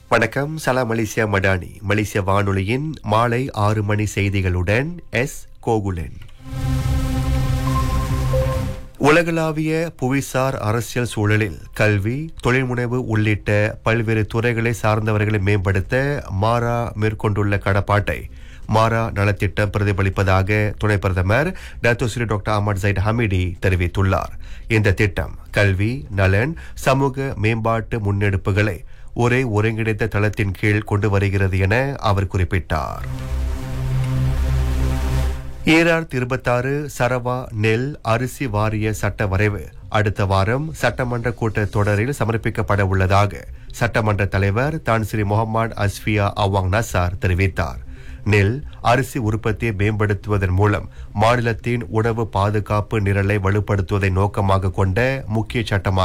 வணக்கம் சலாம் மலேசியா மடானி மலேசிய வானொலியின் மாலை ஆறு மணி செய்திகளுடன் எஸ் கோகுலன் உலகளாவிய புவிசார் அரசியல் சூழலில் கல்வி தொழில்முனைவு உள்ளிட்ட பல்வேறு துறைகளை சார்ந்தவர்களை மேம்படுத்த மாரா மேற்கொண்டுள்ள கடப்பாட்டை மாரா நலத்திட்டம் பிரதிபலிப்பதாக துணை பிரதமர் Datuk Seri doctor Ahmad Zahid Hamidi தெரிவித்துள்ளார் இந்த திட்டம் கல்வி நலன் சமூக மேம்பாட்டு முன்னெடுப்புகளை ஒரே ஒருங்கிணைந்த தளத்தின் கீழ் கொண்டு வருகிறது என அவர் குறிப்பிட்டார் ஈரார் இருபத்தாறு சரவா நெல் அரிசி வாரிய சட்ட வரைவு அடுத்த வாரம் சட்டமன்ற கூட்டத் தொடரில் சமர்ப்பிக்கப்பட உள்ளதாக சட்டமன்ற தலைவர் தான் Sri Mohamad Asfia Awang Nassar தெரிவித்தார் நெல் அரிசி உற்பத்தியை மேம்படுத்துவதன் மூலம் மாநிலத்தின் உணவு பாதுகாப்பு நிரலை வலுப்படுத்துவதை நோக்கமாக கொண்ட முக்கிய சட்டமாக